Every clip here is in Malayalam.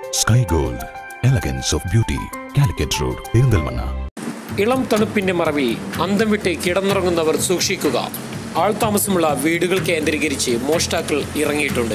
Sky Gold, elegance of beauty, Calicut Road, Perinthalmanna ഇളം തണുപ്പിന്റെ മറവിൽ അന്തം വിട്ട് കിടന്നുറങ്ങുന്നവർ സൂക്ഷിക്കുക ആൾതാമസമുള്ള വീടുകൾ കേന്ദ്രീകരിച്ച് മോഷ്ടാക്കൾ ഇറങ്ങിയിട്ടുണ്ട്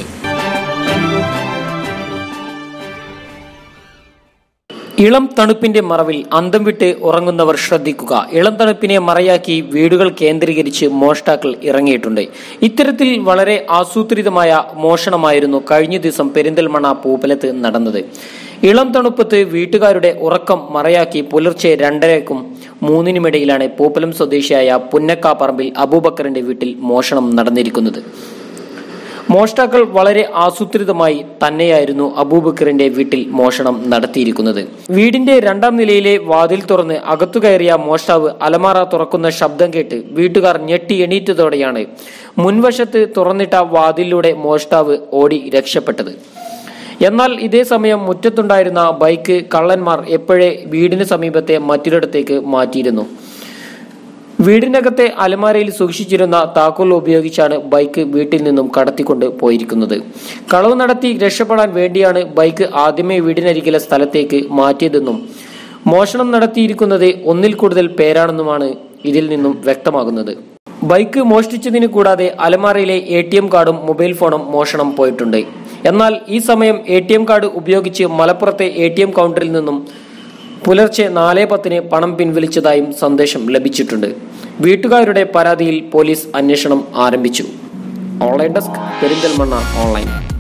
ഇളം തണുപ്പിന്റെ മറവിൽ അന്തം വിട്ട് ഉറങ്ങുന്നവർ ശ്രദ്ധിക്കുക ഇളം തണുപ്പിനെ മറയാക്കി വീടുകൾ കേന്ദ്രീകരിച്ച് മോഷ്ടാക്കൾ ഇറങ്ങിയിട്ടുണ്ട് ഇത്തരത്തിൽ വളരെ ആസൂത്രിതമായ മോഷണമായിരുന്നു കഴിഞ്ഞ ദിവസം പെരിന്തൽമണ്ണ പൂപ്പലത്ത് നടന്നത് ഇളം തണുപ്പത്ത് വീട്ടുകാരുടെ ഉറക്കം മറയാക്കി പുലർച്ചെ രണ്ടരക്കും മൂന്നിനുമിടയിലാണ് പൂപ്പലം സ്വദേശിയായ പുന്നക്കാപ്പറമ്പിൽ അബൂബക്കറിന്റെ വീട്ടിൽ മോഷണം നടന്നിരിക്കുന്നത് മോഷ്ടാക്കൾ വളരെ ആസൂത്രിതമായി തന്നെയായിരുന്നു അബൂബക്കറിന്റെ വീട്ടിൽ മോഷണം നടത്തിയിരിക്കുന്നത് വീടിന്റെ രണ്ടാം നിലയിലെ വാതിൽ തുറന്ന് അകത്തു കയറിയ മോഷ്ടാവ് അലമാറ തുറക്കുന്ന ശബ്ദം കേട്ട് വീട്ടുകാർ ഞെട്ടി എണീറ്റതോടെയാണ് മുൻവശത്ത് തുറന്നിട്ട വാതിലിലൂടെ മോഷ്ടാവ് ഓടി രക്ഷപ്പെട്ടത് എന്നാൽ ഇതേ സമയം മുറ്റത്തുണ്ടായിരുന്ന ബൈക്ക് കള്ളന്മാർ എപ്പോഴേ വീടിന് സമീപത്തെ മറ്റൊരിടത്തേക്ക് മാറ്റിയിരുന്നു വീടിനകത്തെ അലമാരയിൽ സൂക്ഷിച്ചിരുന്ന താക്കോൽ ഉപയോഗിച്ചാണ് ബൈക്ക് വീട്ടിൽ നിന്നും കടത്തിക്കൊണ്ട് പോയിരിക്കുന്നത് കളവ് നടത്തി രക്ഷപ്പെടാൻ വേണ്ടിയാണ് ബൈക്ക് ആദ്യമേ വീടിനരികിലെ സ്ഥലത്തേക്ക് മാറ്റിയതെന്നും മോഷണം നടത്തിയിരിക്കുന്നത് ഒന്നിൽ കൂടുതൽ പേരാണെന്നുമാണ് ഇതിൽ നിന്നും വ്യക്തമാകുന്നത് ബൈക്ക് മോഷ്ടിച്ചതിന് കൂടാതെ അലമാരയിലെ എ ടി എം കാർഡും മൊബൈൽ ഫോണും മോഷണം പോയിട്ടുണ്ട് എന്നാൽ ഈ സമയം എ ടി എം കാർഡ് ഉപയോഗിച്ച് മലപ്പുറത്തെ എ ടി എം കൗണ്ടറിൽ നിന്നും പുലർച്ചെ നാല് പത്തിന് പണം പിൻവലിച്ചതായും സന്ദേശം ലഭിച്ചിട്ടുണ്ട് വീട്ടുകാരുടെ പരാതിയിൽ പോലീസ് അന്വേഷണം ആരംഭിച്ചു ഓൺലൈൻ ഡെസ്ക് പെരിന്തൽമണ്ണ ഓൺലൈൻ